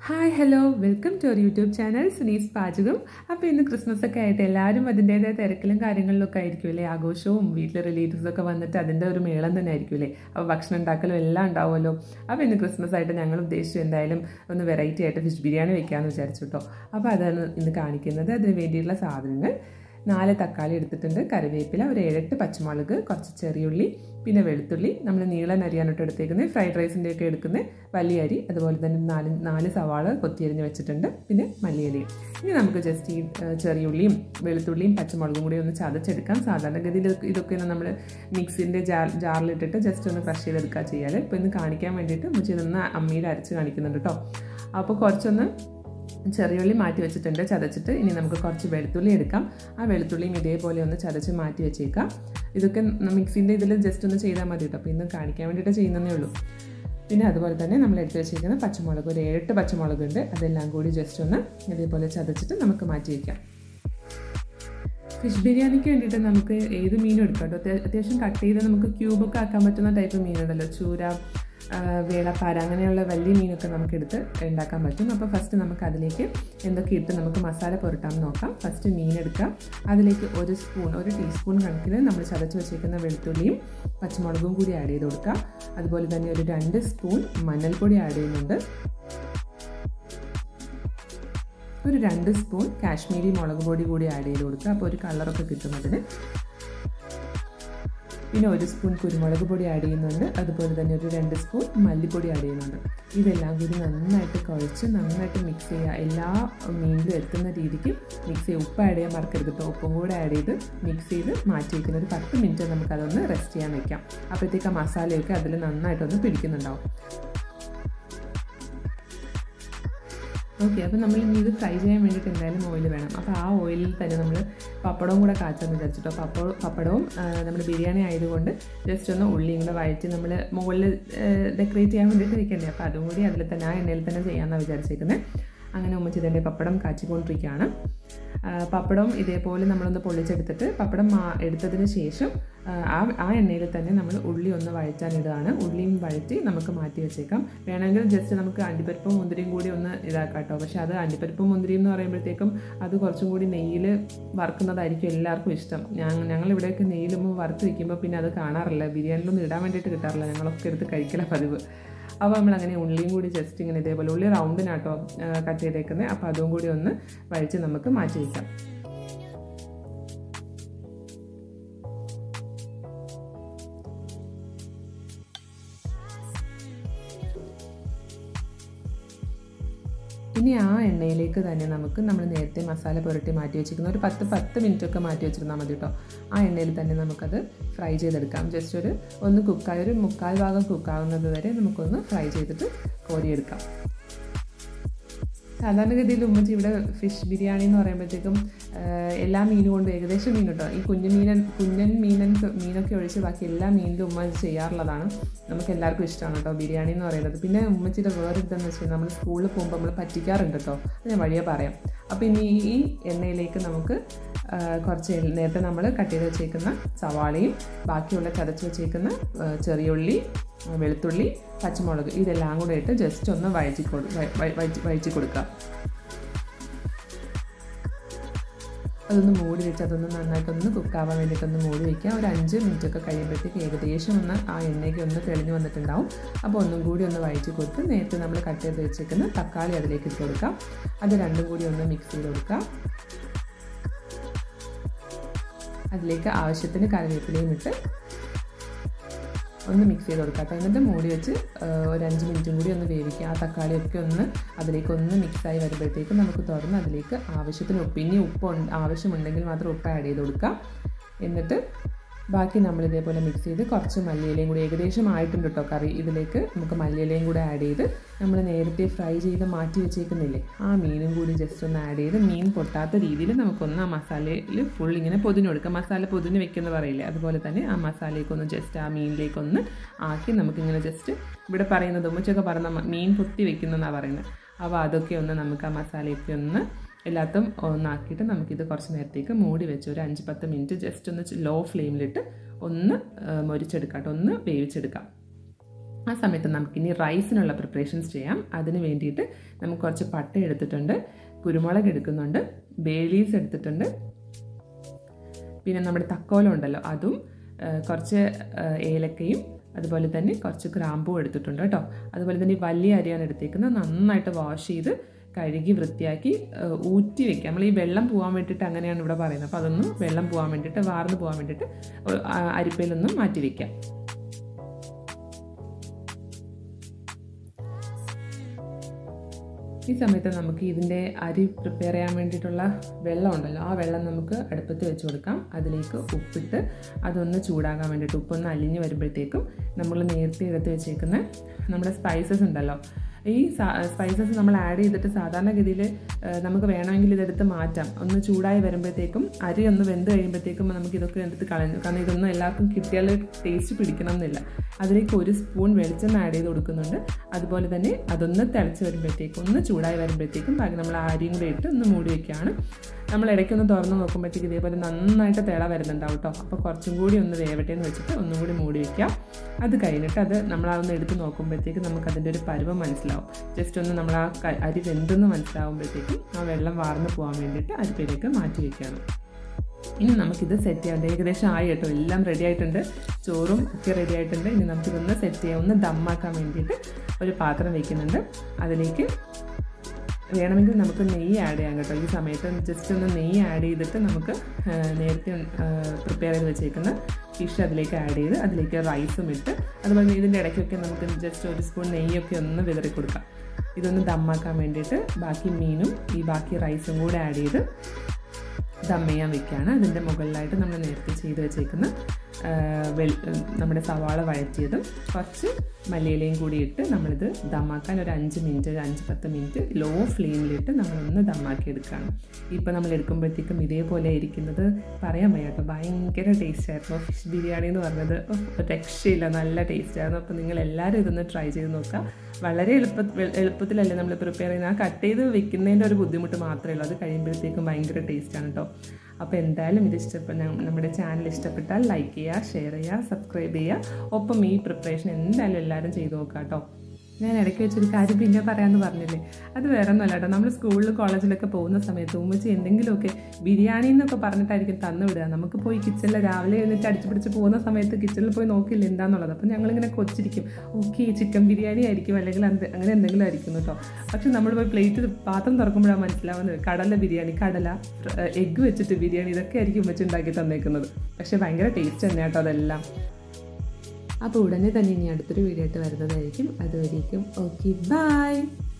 hi hello welcome to our YouTube channel സുനീസ് പാചകം അപ്പോൾ ഇന്ന് ക്രിസ്മസ് ഒക്കെ ആയിട്ട് എല്ലാവരും അതിൻ്റേതായ തിരക്കിലും കാര്യങ്ങളിലൊക്കെ ആയിരിക്കും അല്ലേ ആഘോഷവും വീട്ടിലെ റിലേറ്റീവ്സ് ഒക്കെ വന്നിട്ട് അതിൻ്റെ ഒരു മേളം തന്നെ ആയിരിക്കും അല്ലേ അപ്പോൾ ഭക്ഷണം ഉണ്ടാക്കലും എല്ലാം ഉണ്ടാവുമല്ലോ അപ്പോൾ ഇന്ന് ക്രിസ്മസ് ആയിട്ട് ഞങ്ങൾ ഉദ്ദേശിച്ചു എന്തായാലും ഒന്ന് വെറൈറ്റി ആയിട്ട് ഫിഷ് ബിരിയാണി വെക്കാമെന്ന് വിചാരിച്ചു കേട്ടോ അപ്പോൾ അതാണ് ഇന്ന് കാണിക്കുന്നത് അതിന് വേണ്ടിയിട്ടുള്ള സാധനങ്ങൾ നാല് തക്കാളി എടുത്തിട്ടുണ്ട് കറിവേപ്പില ഒരു ഏഴെട്ട് പച്ചമുളക് കുറച്ച് ചെറിയുള്ളി പിന്നെ വെളുത്തുള്ളി നമ്മൾ നീളൻ അരിയാനിട്ട് എടുത്തേക്കുന്നത് ഫ്രൈഡ് റൈസിൻ്റെ ഒക്കെ എടുക്കുന്നത് വലിയ അരി അതുപോലെ തന്നെ നാല് നാല് സവാള കൊത്തിയരിഞ്ഞ് വെച്ചിട്ടുണ്ട് പിന്നെ മല്ലിയലയും ഇനി നമുക്ക് ജസ്റ്റ് ഈ ചെറിയുള്ളിയും വെളുത്തുള്ളിയും പച്ചമുളകും കൂടി ഒന്ന് ചതച്ചെടുക്കാം സാധാരണഗതിയിൽ ഇതൊക്കെ നമ്മൾ മിക്സിൻ്റെ ജാർ ജാറിലിട്ടിട്ട് ജസ്റ്റ് ഒന്ന് ക്രഷ് ചെയ്തെടുക്കുക ചെയ്യാൽ ഇപ്പോൾ ഇന്ന് കാണിക്കാൻ വേണ്ടിയിട്ട് മുച്ചി നിന്ന് അമ്മിയിൽ അരച്ച് കാണിക്കുന്നുണ്ട് കേട്ടോ അപ്പോൾ കുറച്ചൊന്ന് ചെറിയുള്ളി മാറ്റി വെച്ചിട്ടുണ്ട് ചതച്ചിട്ട് ഇനി നമുക്ക് കുറച്ച് വെളുത്തുള്ളി എടുക്കാം ആ വെളുത്തുള്ളിയും ഇതേപോലെ ഒന്ന് ചതച്ച് മാറ്റി വെച്ചേക്കാം ഇതൊക്കെ മിക്സിൻ്റെ ഇതിൽ ജസ്റ്റ് ഒന്ന് ചെയ്താൽ മതി കേട്ടോ അപ്പോൾ ഇന്ന് കാണിക്കാൻ വേണ്ടിയിട്ട് ചെയ്യുന്നതേ ഉള്ളൂ പിന്നെ അതുപോലെ തന്നെ നമ്മൾ എടുത്ത് വെച്ചിരിക്കുന്ന പച്ചമുളക് ഒരു ഏഴെട്ട് പച്ചമുളക് ഉണ്ട് അതെല്ലാം കൂടി ജസ്റ്റ് ഒന്ന് ഇതേപോലെ ചതച്ചിട്ട് നമുക്ക് മാറ്റി വയ്ക്കാം ഫിഷ് ബിരിയാണിക്ക് വേണ്ടിയിട്ട് നമുക്ക് ഏത് മീനും എടുക്കാം കേട്ടോ അത്യാവശ്യം കട്ട് ചെയ്ത് നമുക്ക് ക്യൂബൊക്കെ ആക്കാൻ പറ്റുന്ന ടൈപ്പ് മീനുണ്ടല്ലോ ചൂര വേളപ്പാര അങ്ങനെയുള്ള വലിയ മീനൊക്കെ നമുക്ക് എടുത്ത് ഉണ്ടാക്കാൻ പറ്റും അപ്പോൾ ഫസ്റ്റ് നമുക്ക് അതിലേക്ക് എന്തൊക്കെ ഇട്ട് നമുക്ക് മസാല പുരട്ടാമെന്ന് നോക്കാം ഫസ്റ്റ് മീൻ എടുക്കാം അതിലേക്ക് ഒരു സ്പൂൺ ഒരു ടീസ്പൂൺ കണക്കിന് നമ്മൾ ചതച്ച് വെച്ചേക്കുന്ന വെളുത്തുള്ളിയും പച്ചമുളകും കൂടി ആഡ് ചെയ്ത് കൊടുക്കാം അതുപോലെ തന്നെ ഒരു രണ്ട് സ്പൂൺ മഞ്ഞൾപ്പൊടി ആഡ് ചെയ്യുന്നുണ്ട് ഒരു രണ്ട് സ്പൂൺ കാശ്മീരി മുളക് പൊടി കൂടി ആഡ് ചെയ്ത് കൊടുക്കുക അപ്പോൾ ഒരു കളറൊക്കെ കിട്ടുന്നതിന് പിന്നെ ഒരു സ്പൂൺ കുരുമുളക് പൊടി ആഡ് ചെയ്യുന്നുണ്ട് അതുപോലെ തന്നെ ഒരു രണ്ട് സ്പൂൺ മല്ലിപ്പൊടി ആഡ് ചെയ്യുന്നുണ്ട് ഇതെല്ലാം കൂടി നന്നായിട്ട് കുഴച്ച് നന്നായിട്ട് മിക്സ് ചെയ്യുക എല്ലാ മീനിലും എത്തുന്ന രീതിക്ക് മിക്സ് ചെയ്യുക ഉപ്പ് ആഡ് ചെയ്യാൻ മറക്കരുത് കേട്ടോ ഉപ്പും കൂടെ ആഡ് ചെയ്ത് മിക്സ് ചെയ്ത് മാറ്റി വയ്ക്കുന്ന ഒരു പത്ത് മിനിറ്റ് നമുക്കതൊന്ന് റെസ്റ്റ് ചെയ്യാൻ വെക്കാം അപ്പോഴത്തേക്ക് ആ മസാലയൊക്കെ അതിൽ നന്നായിട്ടൊന്ന് പിടിക്കുന്നുണ്ടാവും ഓക്കെ അപ്പോൾ നമ്മൾ ഇനി ഇത് ഫ്രൈ ചെയ്യാൻ വേണ്ടിയിട്ട് എന്തായാലും ഓയിൽ വേണം അപ്പോൾ ആ ഓയിലിൽ തന്നെ നമ്മൾ പപ്പടവും കൂടെ കാച്ചാന്ന് വിചാരിച്ചിട്ടോ പപ്പടവും പപ്പടവും നമ്മൾ ബിരിയാണി ആയതുകൊണ്ട് ജസ്റ്റ് ഒന്ന് ഉള്ളിയും കൂടെ വഴറ്റി നമ്മൾ മുകളിൽ ഡെക്കറേറ്റ് ചെയ്യാൻ വേണ്ടിയിട്ട് വെക്കണ്ടേ അപ്പോൾ അതും കൂടി അതിൽ തന്നെ ആ എണ്ണയിൽ തന്നെ ചെയ്യാമെന്നാണ് വിചാരിച്ചേക്കുന്നത് അങ്ങനെ ഉമ്മച്ചി ഇതിൻ്റെ പപ്പടം കാച്ചിക്കൊണ്ടിരിക്കുകയാണ് പപ്പടം ഇതേപോലെ നമ്മളൊന്ന് പൊള്ളിച്ചെടുത്തിട്ട് പപ്പടം എടുത്തതിന് ശേഷം ആ ആ എണ്ണയിൽ തന്നെ നമ്മൾ ഉള്ളി ഒന്ന് വഴറ്റാനിടുകയാണ് ഉള്ളിയും വഴറ്റി നമുക്ക് മാറ്റി വെച്ചേക്കാം വേണമെങ്കിൽ ജസ്റ്റ് നമുക്ക് അണ്ടിപ്പരിപ്പും മുന്തിരിയും കൂടി ഒന്ന് ഇതാക്കാം കേട്ടോ പക്ഷേ അത് അണ്ടിപ്പരിപ്പും മുന്തിരിയും എന്ന് പറയുമ്പോഴത്തേക്കും അത് കുറച്ചും കൂടി നെയ്യിൽ വറുക്കുന്നതായിരിക്കും എല്ലാവർക്കും ഇഷ്ടം ഞങ്ങൾ ഞങ്ങൾ ഇവിടെയൊക്കെ നെയ്യിലുമ്പോൾ വറുത്ത് വയ്ക്കുമ്പോൾ പിന്നെ അത് കാണാറില്ല ബിരിയാണിയിലൊന്നും ഇടാൻ വേണ്ടിയിട്ട് കിട്ടാറില്ല ഞങ്ങളൊക്കെ എടുത്ത് കഴിക്കല പതിവ് അപ്പോൾ നമ്മൾ അങ്ങനെ ഉള്ളിയും കൂടി ജസ്റ്റ് ഇങ്ങനെ ഇതേപോലെ ഉള്ളി റൗണ്ടിനാട്ടോ കട്ട് ചെയ്തേക്കുന്നത് അപ്പോൾ അതും കൂടി ഒന്ന് വഴിച്ച് നമുക്ക് മാറ്റി വയ്ക്കാം ഇനി ആ എണ്ണയിലേക്ക് തന്നെ നമുക്ക് നമ്മൾ നേരത്തെ മസാല പുരട്ടി മാറ്റി വെച്ചിരിക്കുന്ന ഒരു പത്ത് പത്ത് മിനിറ്റ് ഒക്കെ മാറ്റി വെച്ചിരുന്നാൽ മതി കേട്ടോ ആ എണ്ണയിൽ തന്നെ നമുക്കത് ഫ്രൈ ചെയ്തെടുക്കാം ജസ്റ്റ് ഒരു ഒന്ന് കുക്കായി ഒരു മുക്കാൽ ഭാഗം കുക്കാവുന്നത് വരെ നമുക്കൊന്ന് ഫ്രൈ ചെയ്തിട്ട് കോരിയെടുക്കാം സാധാരണഗതിയിൽ ഉമ്മച്ചി ഇവിടെ ഫിഷ് ബിരിയാണി എന്ന് പറയുമ്പോഴത്തേക്കും എല്ലാ മീനും കൊണ്ടും ഏകദേശം മീൻ കേട്ടോ ഈ കുഞ്ഞു മീനൻ കുഞ്ഞൻ മീനൻ മീനൊക്കെ ഒഴിച്ച് ബാക്കി എല്ലാ മീനിലും ഉമ്മ ചെയ്യാറുള്ളതാണ് നമുക്ക് എല്ലാവർക്കും ഇഷ്ടമാണ് കേട്ടോ ബിരിയാണി എന്ന് പറയുന്നത് പിന്നെ ഉമ്മച്ചിയുടെ വേറെ ഇതെന്ന് വെച്ചാൽ നമ്മൾ സ്കൂളിൽ പോകുമ്പോൾ നമ്മൾ പറ്റിക്കാറുണ്ട് കേട്ടോ അത് ഞാൻ വഴിയെ പറയാം അപ്പോൾ ഇനി ഈ എണ്ണയിലേക്ക് നമുക്ക് കുറച്ച് നേരത്തെ നമ്മൾ കട്ട് ചെയ്ത് വെച്ചേക്കുന്ന സവാളയും ബാക്കിയുള്ള ചതച്ച് വെച്ചേക്കുന്ന ചെറിയുള്ളി വെളുത്തുള്ളി പച്ചമുളക് ഇതെല്ലാം കൂടെ ഇട്ട് ജസ്റ്റ് ഒന്ന് വഴറ്റി കൊടു വഴറ്റി കൊടുക്കുക അതൊന്ന് മൂടി വെച്ച് അതൊന്ന് നന്നായിട്ടൊന്ന് കുക്കാവാൻ വേണ്ടിയിട്ടൊന്ന് മൂടി വയ്ക്കുക ഒരു അഞ്ച് മിനിറ്റ് ഒക്കെ കഴിയുമ്പോഴത്തേക്ക് ഏകദേശം ഒന്ന് ആ എണ്ണയ്ക്ക് ഒന്ന് തെളിഞ്ഞു വന്നിട്ടുണ്ടാവും അപ്പോൾ ഒന്നും കൂടി ഒന്ന് വഴറ്റി കൊടുത്ത് നേരത്തെ നമ്മൾ കട്ട് ചെയ്ത് വെച്ചേക്കുന്ന തക്കാളി അതിലേക്ക് ഇട്ട് കൊടുക്കാം അത് രണ്ടും കൂടി ഒന്ന് മിക്സ് ചെയ്ത് കൊടുക്കാം അതിലേക്ക് ആവശ്യത്തിന് കറിവേപ്പിലയും ഇട്ട് ഒന്ന് മിക്സ് ചെയ്ത് കൊടുക്കാം അപ്പോൾ എന്നിട്ട് മൂടി വെച്ച് ഒരു അഞ്ച് മിനിറ്റും കൂടി ഒന്ന് വേവിക്കുക ആ തക്കാളിയൊക്കെ ഒന്ന് അതിലേക്ക് ഒന്ന് മിക്സായി വരുമ്പോഴത്തേക്ക് നമുക്ക് തുറന്ന് അതിലേക്ക് ആവശ്യത്തിന് ഉപ്പ് ഇനി ഉപ്പ് ആവശ്യമുണ്ടെങ്കിൽ മാത്രം ഉപ്പ് ആഡ് ചെയ്ത് കൊടുക്കാം എന്നിട്ട് ബാക്കി നമ്മൾ ഇതേപോലെ മിക്സ് ചെയ്ത് കുറച്ച് മല്ലിയിലയും കൂടി ഏകദേശം ആയിട്ടുണ്ട് കേട്ടോ കറി ഇതിലേക്ക് നമുക്ക് മല്ലിയിലയും കൂടി ആഡ് ചെയ്ത് നമ്മൾ നേരത്തെ ഫ്രൈ ചെയ്ത് മാറ്റി വെച്ചേക്കുന്നില്ലേ ആ മീനും കൂടി ജസ്റ്റ് ഒന്ന് ആഡ് ചെയ്ത് മീൻ പൊട്ടാത്ത രീതിയിൽ നമുക്കൊന്ന് ആ മസാലയിൽ ഫുൾ ഇങ്ങനെ പൊതിഞ്ഞ് കൊടുക്കാം മസാല പൊതിഞ്ഞ് വെക്കുന്ന പറയില്ലേ അതുപോലെ തന്നെ ആ മസാലയ്ക്കൊന്ന് ജസ്റ്റ് ആ മീനിലേക്കൊന്ന് ആക്കി നമുക്കിങ്ങനെ ജസ്റ്റ് ഇവിടെ പറയുന്നത് ഉമ്മച്ചൊക്കെ പറഞ്ഞ മീൻ പൊത്തി വെക്കുന്നതെന്നാണ് പറയുന്നത് അപ്പോൾ അതൊക്കെ ഒന്ന് നമുക്ക് ആ മസാലയൊക്കെ ഒന്ന് എല്ലാത്തും ഒന്നാക്കിയിട്ട് നമുക്കിത് കുറച്ച് നേരത്തേക്ക് മൂടി വെച്ച് ഒരു അഞ്ച് പത്ത് മിനിറ്റ് ജസ്റ്റ് ഒന്ന് ലോ ഫ്ലെയിമിലിട്ട് ഒന്ന് മൊരിച്ചെടുക്കാം കേട്ടോ ഒന്ന് വേവിച്ചെടുക്കാം ആ സമയത്ത് നമുക്കിനി റൈസിനുള്ള പ്രിപ്പറേഷൻസ് ചെയ്യാം അതിന് വേണ്ടിയിട്ട് നമുക്ക് കുറച്ച് പട്ട എടുത്തിട്ടുണ്ട് കുരുമുളക് എടുക്കുന്നുണ്ട് ബേലീസ് എടുത്തിട്ടുണ്ട് പിന്നെ നമ്മുടെ തക്കോലം ഉണ്ടല്ലോ അതും ആ, കുറച്ച് ആ, ഏലക്കയും അതുപോലെ തന്നെ കുറച്ച് ഗ്രാമ്പും എടുത്തിട്ടുണ്ട് കേട്ടോ അതുപോലെ തന്നെ ഈ വലിയ അരിയാണ് എടുത്തേക്കുന്നത് നന്നായിട്ട് വാഷ് ചെയ്ത് കഴുകി വൃത്തിയാക്കി ആ, ഊറ്റി വെക്കുക നമ്മൾ ഈ വെള്ളം പോകാൻ വേണ്ടിയിട്ട് അങ്ങനെയാണ് ഇവിടെ പറയുന്നത് അപ്പോൾ അതൊന്നും വെള്ളം പോകാൻ വേണ്ടിയിട്ട് വാർന്ന് പോകാൻ വേണ്ടിയിട്ട് ഒരു, ആ, അരിപ്പയിലൊന്നും മാറ്റി വെക്കാം ഈ സമയത്ത് നമുക്ക് ഇതിൻ്റെ അരി പ്രിപ്പയർ ചെയ്യാൻ വേണ്ടിയിട്ടുള്ള വെള്ളം ഉണ്ടല്ലോ ആ വെള്ളം നമുക്ക് അടുപ്പത്ത് വെച്ച് കൊടുക്കാം അതിലേക്ക് ഉപ്പിട്ട് അതൊന്ന് ചൂടാകാൻ വേണ്ടിയിട്ട് ഉപ്പൊന്ന് അലിഞ്ഞ് വരുമ്പോഴത്തേക്കും നമ്മൾ നേരത്തെ എടുത്ത് വെച്ചേക്കുന്ന നമ്മുടെ സ്പൈസസ് ഉണ്ടല്ലോ ഈ സ്പൈസസ് നമ്മൾ ആഡ് ചെയ്തിട്ട് സാധാരണഗതിയിൽ നമുക്ക് വേണമെങ്കിൽ ഇതെടുത്ത് മാറ്റാം ഒന്ന് ചൂടായി വരുമ്പോഴത്തേക്കും അരി ഒന്ന് വെന്ത് കഴിയുമ്പോഴത്തേക്കും നമുക്ക് ഇതൊക്കെ എടുത്ത് കളഞ്ഞു കാരണം ഇതൊന്നും എല്ലാവർക്കും കിട്ടിയാൽ ടേസ്റ്റ് പിടിക്കണം എന്നില്ല അതിലേക്ക് ഒരു സ്പൂൺ വെളിച്ചെണ്ണ ആഡ് ചെയ്ത് കൊടുക്കുന്നുണ്ട് അതുപോലെ തന്നെ അതൊന്ന് തിളച്ച് വരുമ്പോഴത്തേക്കും ഒന്ന് ചൂടായി വരുമ്പോഴത്തേക്കും ബാക്കി നമ്മൾ ആ അരിയും കൂടെ ഇട്ട് ഒന്ന് മൂടി വയ്ക്കുകയാണ് നമ്മൾ ഇടയ്ക്കൊന്ന് തുറന്ന് നോക്കുമ്പോഴത്തേക്ക് ഇതേപോലെ നന്നായിട്ട് തിള വരുന്നുണ്ടാവും കേട്ടോ അപ്പോൾ കുറച്ചും കൂടി ഒന്ന് വേവട്ടെ എന്ന് വെച്ചിട്ട് ഒന്നും കൂടി മൂടി വയ്ക്കാം അത് കഴിഞ്ഞിട്ട് അത് നമ്മൾ അതൊന്ന് എടുത്ത് നോക്കുമ്പോഴത്തേക്ക് നമുക്ക് അതിൻ്റെ ഒരു പരുവം മനസ്സിലാവും ജസ്റ്റ് ഒന്ന് നമ്മൾ ആ ക- അരി വെന്തെന്ന് മനസ്സിലാവുമ്പോഴത്തേക്കും ആ വെള്ളം വാർന്ന് പോകാൻ വേണ്ടിയിട്ട് അരിപ്പയിലേക്ക് മാറ്റി വയ്ക്കുകയാണ് ഇനി നമുക്കിത് സെറ്റ് ചെയ്യാം ഏകദേശം ആയി കേട്ടോ എല്ലാം റെഡി ആയിട്ടുണ്ട് ചോറും ഒക്കെ റെഡി ആയിട്ടുണ്ട് ഇനി നമുക്കിതൊന്ന് സെറ്റ് ചെയ്യാം ഒന്ന് ദമ്മാക്കാൻ വേണ്ടിയിട്ട് ഒരു പാത്രം വയ്ക്കുന്നുണ്ട് അതിലേക്ക് വേണമെങ്കിൽ നമുക്ക് നെയ്യ് ആഡ് ചെയ്യാം കേട്ടോ ഈ സമയത്ത് ജസ്റ്റ് ഒന്ന് നെയ്യ് ആഡ് ചെയ്തിട്ട് നമുക്ക് ആ, നേരത്തെ പ്രിപ്പയർ ചെയ്ത് വെച്ചേക്കുന്ന ഫിഷ് അതിലേക്ക് ആഡ് ചെയ്ത് അതിലേക്ക് റൈസും ഇട്ട് അതുപോലെ ഇതിൻ്റെ ഇടയ്ക്കൊക്കെ നമുക്ക് ജസ്റ്റ് ഒരു സ്പൂൺ നെയ്യൊക്കെ ഒന്ന് വിതറി കൊടുക്കാം ഇതൊന്ന് ദമ്മാക്കാൻ വേണ്ടിയിട്ട് ബാക്കി മീനും ഈ ബാക്കി റൈസും കൂടെ ആഡ് ചെയ്ത് ദം ചെയ്യാൻ വെക്കുകയാണ് അതിൻ്റെ മുകളിലായിട്ട് നമ്മൾ നേരത്തെ ചെയ്ത് വെച്ചേക്കുന്ന ആ, വെൾ- നമ്മുടെ സവാള വഴറ്റിയതും കുറച്ച് മല്ലിയിലയും കൂടി ഇട്ട് നമ്മളിത് ദമ്മാക്കാൻ ഒരു അഞ്ച് മിനിറ്റ് ഒരു അഞ്ച് പത്ത് മിനിറ്റ് ലോ ഫ്ലെയിമിലിട്ട് നമ്മളൊന്ന് ദമ്മാക്കി എടുക്കുകയാണ് ഇപ്പോൾ നമ്മൾ എടുക്കുമ്പോഴത്തേക്കും ഇതേപോലെ ഇരിക്കുന്നത് പറയാൻ വയ്യ കേട്ടോ ഭയങ്കര ടേസ്റ്റ് ആയിരുന്നു ഫിഷ് ബിരിയാണി എന്ന് പറഞ്ഞത് ഉഫ്, ഒരു രക്ഷയില്ല നല്ല ടേസ്റ്റ് ആയിരുന്നു അപ്പോൾ നിങ്ങൾ എല്ലാവരും ഇതൊന്ന് ട്രൈ ചെയ്ത് നോക്കുക വളരെ എളുപ്പ എളുപ്പത്തിലല്ലേ നമ്മൾ പ്രിപ്പയർ ചെയ്യുന്നത് ആ കട്ട് ചെയ്ത് വെക്കുന്നതിൻ്റെ ഒരു ബുദ്ധിമുട്ട് മാത്രമേ ഉള്ളൂ അത് കഴിയുമ്പോഴത്തേക്കും ഭയങ്കര ടേസ്റ്റാണ് കേട്ടോ അപ്പോൾ എന്തായാലും ഇത് ഇഷ്ടപ്പെട്ട നമ്മുടെ ചാനൽ ഇഷ്ടപ്പെട്ടാൽ ലൈക്ക് ചെയ്യുക ഷെയർ ചെയ്യുക സബ്സ്ക്രൈബ് ചെയ്യുക ഒപ്പം ഈ പ്രിപ്പറേഷൻ എന്തായാലും എല്ലാവരും ചെയ്ത് നോക്കുക കേട്ടോ ഞാൻ ഇടയ്ക്ക് വെച്ചൊരു കാര്യം പിന്നെ പറയാമെന്ന് പറഞ്ഞില്ലേ അത് വേറെ ഒന്നുമല്ല കേട്ടോ നമ്മൾ സ്കൂളിൽ കോളേജിലൊക്കെ പോകുന്ന സമയത്ത് ഉമ്മച്ചി എന്തെങ്കിലുമൊക്കെ ബിരിയാണി എന്നൊക്കെ പറഞ്ഞിട്ടായിരിക്കും തന്നു വിടുക നമുക്ക് പോയി കിച്ചണിൽ രാവിലെ എഴുന്നേറ്റ് അടിച്ചു പിടിച്ച് പോകുന്ന സമയത്ത് കിച്ചണിൽ പോയി നോക്കില്ല എന്താന്നുള്ളത് അപ്പോൾ ഞങ്ങളിങ്ങനെ കൊച്ചിരിക്കും ഓക്കെ ചിക്കൻ ബിരിയാണി ആയിരിക്കും അല്ലെങ്കിൽ എന്ത് അങ്ങനെ എന്തെങ്കിലും ആയിരിക്കും കേട്ടോ പക്ഷെ നമ്മൾ പോയി പ്ലേറ്റ് പാത്രം തുറക്കുമ്പോഴാണ് മനസ്സിലാവുന്നത് കടല ബിരിയാണി കടല എഗ്ഗ് വെച്ചിട്ട് ബിരിയാണി ഇതൊക്കെ ആയിരിക്കും ഉമ്മച്ചി ഉണ്ടാക്കി തന്നേക്കുന്നത് പക്ഷേ ഭയങ്കര ടേസ്റ്റ് തന്നെ കേട്ടോ അതെല്ലാം അപ്പോൾ ഉടനെ തന്നെ ഇനി അടുത്തൊരു വീഡിയോ ആയിട്ട് വരുന്നതായിരിക്കും അതുവരേക്കും ഓക്കെ ബൈ